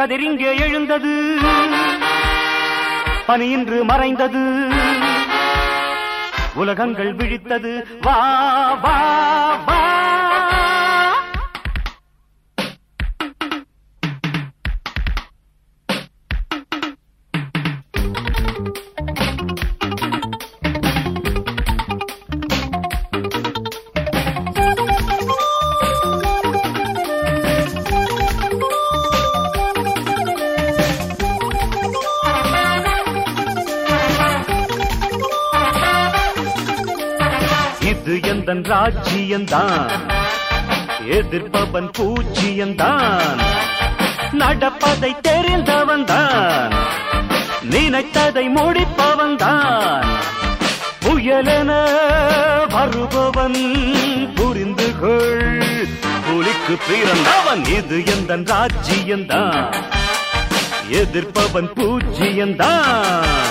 கதிரிங்கே எழுந்தது பனியின்று மறைந்தது உலகங்கள் விழித்தது வா வா வா இது எந்த ராஜ்யந்தான் எதிர்ப்பவன் பூஜ்யந்தான் நடப்பதை தெரிந்தவன் தான் நினைத்ததை முடிப்பவன் தான் புயலென வருபவன் புரிந்து கொள் புலிக்கு பிறந்தவன் இது எந்த ராஜ்யந்தான் எதிர்ப்பவன் பூஜ்யந்தான்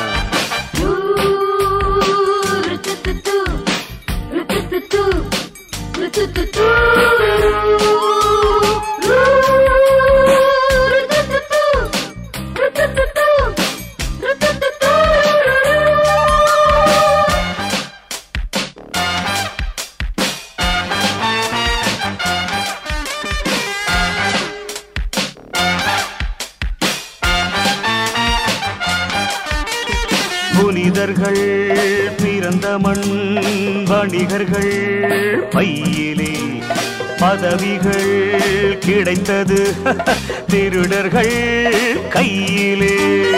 புனிதர்கள் பிறந்த மண் வணிகர்கள் பையிலே பதவிகள் கிடைத்தது திருடர்கள் கையிலே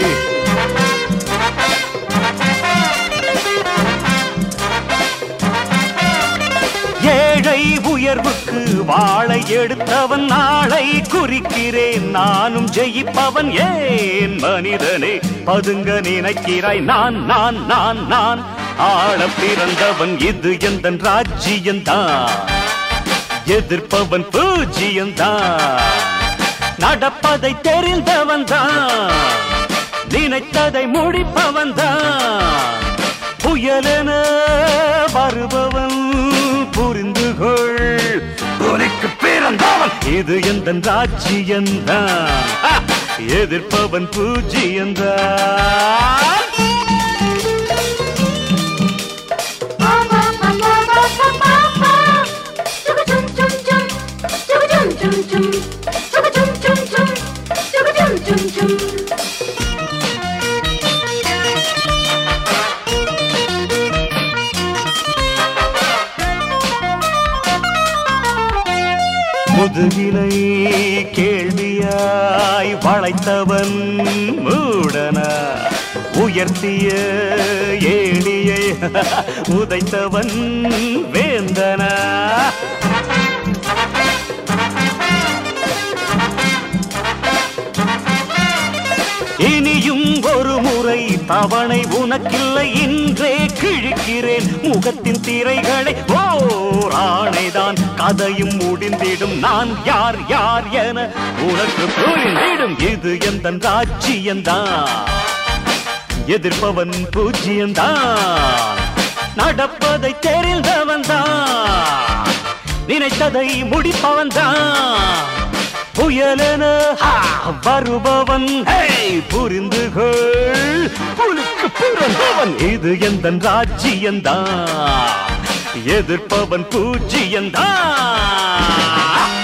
ஏழை உயர்வுக்கு வாழை எடுத்தவன் நாளை குறிக்கிறேன் நானும் ஜெயிப்பவன் ஏன் மனிதனே பதுங்க நினைக்கிறாய் நான் நான் நான் நான் ஆள பிறந்தவன் இது எந்த ராஜ்யந்தான் எதிர்ப்பவன் பூஜ்யந்தான் நடப்பதை தெரிந்தவன் தான் நினைத்ததை முடிப்பவன் தான் புயலென வருபவன் புரிந்து கொள் உனக்கு பிறந்தவன் இது எந்த ராஜ்யந்தான் ஆ, எதிர்ப்பவன் பூஜ்யந்தான் முதுகிலை கேள்வியாய் வளைத்தவன் மூடனா உயர்த்திய ஏணியை உதைத்தவன் வேந்தனா இனியும் ஒரு முறை தவணை உனக்கில்லை இன்றே கிழிக்கிறேன் முகத்தின் திரைகளை ஓர் ஆணைதான் கதையும் முடிந்திடும் நான் யார் யார் என உனக்கு புரிந்திடும் இது எந்த ராஜ்யந்தான் எதிர்ப்பவன் பூஜ்யந்தான் நடப்பதை தெரிந்தவன் தான் நினைத்ததை முடிப்பவன் தான் புயலென ஹா, வருபவன் ஹே, புரிந்து கொள் புலிக்கு பிறந்தவன் இது எந்த ராஜ்யந்தான் எதிர்ப்பவன் பூஜ்யந்தான்